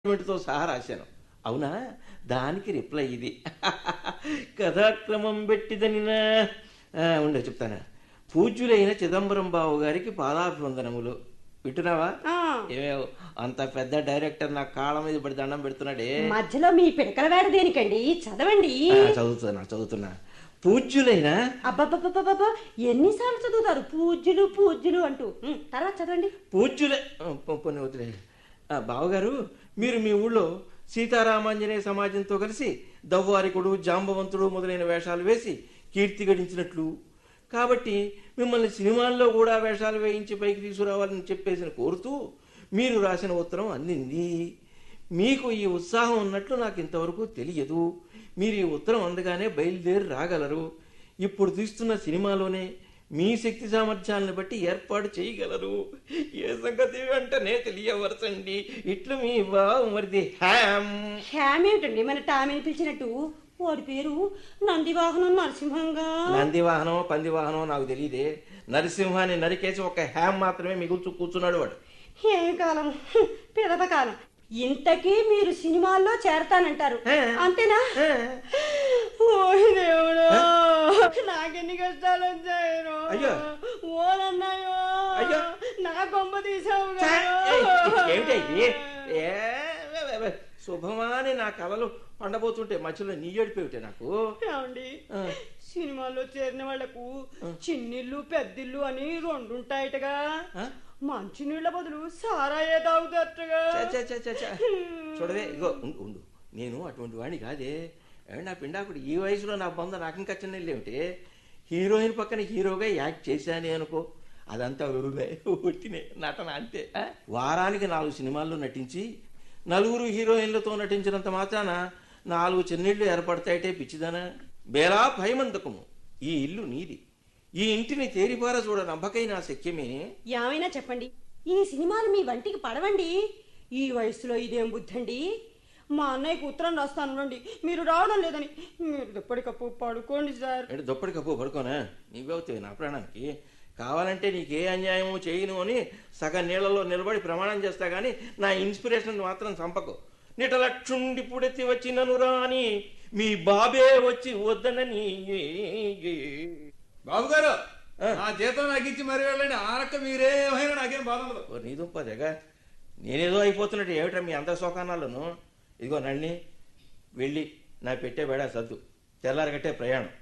తో సహా రాశాను అవునా దానికి రిప్లై ఇది కథాక్రమం పెట్టిదనినా ఆ, ఉండే చెప్తాను పూజ్యులైన చిదంబరం బాబు గారికి పాదాభివందనములు వింటున్నావా ఆ, ఏమేవ్ అంత పెద్ద డైరెక్టర్ నా కాళ్ళ మీద పడి దండం పెడుతున్నాడే మధ్యలో మీ పిడకల వేడ దేనికండి చదవండి ఆ, చదువుతున్నా చదువుతున్నా పూజ్యులైన అబ్బబ్బబ్బబ్బబ్బ ఎన్నిసార్లు చదువుతారు పూజ్యులు పూజ్యులు అంటూ ఉమ్, తర్వాత చదవండి పూజ్యులే ఆ, పో- పోనీ వదిలే ఆ, బావగారు మీరు మీ ఊళ్ళో సీతారామాంజనేయ సమాజంతో కలిసి దవ్వారికుడు జాంబవంతుడు మొదలైన వేషాలు వేసి కీర్తి గడించినట్లు కాబట్టి మిమ్మల్ని సినిమాల్లో కూడా వేషాలు వేయించి పైకి తీసుకురావాలని చెప్పేసి కోరుతూ మీరు రాసిన ఉత్తరం అందింది మీకు ఈ ఉత్సాహం ఉన్నట్లు నాకు ఇంతవరకు తెలియదు మీరు ఈ ఉత్తరం అందగానే బయలుదేరి రాగలరు ఇప్పుడు తీస్తున్న సినిమాలోనే మీ శక్తి సామర్థ్యాలను బట్టి ఏర్పాటు చేయగలరు ఏ సంగతి వెంటనే తెలియవరచండి ఇట్లు మీ బావు మరిది హ్యామ్ హ్యామ్ ఏమిటండి మన టామీని పిలిచినట్టు వాడి పేరు నందివాహనం నరసింహంగా నంది వాహనం పంది వాహనం నాకు తెలియదే నరసింహాన్ని నరికేసి ఒక హ్యామ్ మాత్రమే మిగుల్చు కూర్చున్నాడు వాడు ఏం కాలం పిదప కాలం ఇంతకీ మీరు సినిమాల్లో చేరతానంటారు ఏ? అంతేనా ఏ? ఓయ్ దేవుడు నాకెన్ని కష్టాలు వచ్చాయో అయ్యో. ఓనన్నాయో అయ్యో. నా కొమ్మ తీసావు ఛా! కదా. ఏయ్, ఏమిటి ఇది? ఏ, వే, వే, వే. శుభమాని నా కలలు పండబోతుంటే మధ్యలో నీ ఏడిపోయితే నాకు ఏమండి ఆ. సినిమాల్లో చేరిన వాళ్లకు చిన్నిల్లు పెద్దిల్లు అని రెండు ఉంటాయటగా ఆ? మంచినీళ్ళ బదులు సారాయే తాగుతారటగా చ, చ, చ, చ, చ. చూడవే ఇగో ఉండు ఉండు నేను అటువంటి వాడిని కాదే ఏమంటే నా పిండాకుడు ఈ వయసులో నా బొంద నాకు ఇంకా చిన్న ఏమిటి హీరోయిన్ పక్కన హీరోగా యాక్ట్ చేశానే అనుకో అదంతా ఉరువే ఒట్టినే నటన అంతే ఆ? వారానికి నాలుగు సినిమాల్లో నటించి నలుగురు హీరోయిన్లతో నటించినంత మాత్రాన నాలుగు చిన్నిళ్ళు ఏర్పడతాయిటే పిచ్చిదనా బేలా భయమందకము ఈ ఇల్లు నీది ఈ ఇంటిని తేరిపార చూడ నమ్మకై నా శక్యమే ఏమైనా చెప్పండి ఈ సినిమాలు మీ వంటికి పడవండి ఈ వయసులో ఇదేం బుద్ధండి మా అన్నయ్యకు ఉత్తరం రాస్తాను రండి మీరు రావడం లేదని మీరు ఎప్పటికప్పుడు పడుకోండి సార్ అంటే దుప్పటి కప్పు పడుకోనా నీవవుతాయి నా ప్రాణానికి కావాలంటే నీకు ఏ అన్యాయము చేయను అని సగం నీళ్ళలో నిలబడి ప్రమాణం చేస్తా గానీ నా ఇన్స్పిరేషన్ మాత్రం చంపకు నిటలక్షుండి పుడెత్తి వచ్చినను రాని మీ బాబే వచ్చి వద్దనని బాబు గారు ఆ. నా జీతం నాకు ఇచ్చి మరి వెళ్ళండి ఆనక్క మీరేమైనా నాకేం బాధ ఉండదు ఓ నీ దుంప తెగ నేనేదో అయిపోతున్నట్టు ఏమిట్రా మీ అందరి శోకానాలను ఇదిగో నళ్ళని వెళ్ళి నా పెట్టే బేడా సర్దు తెల్లారగట్టే ప్రయాణం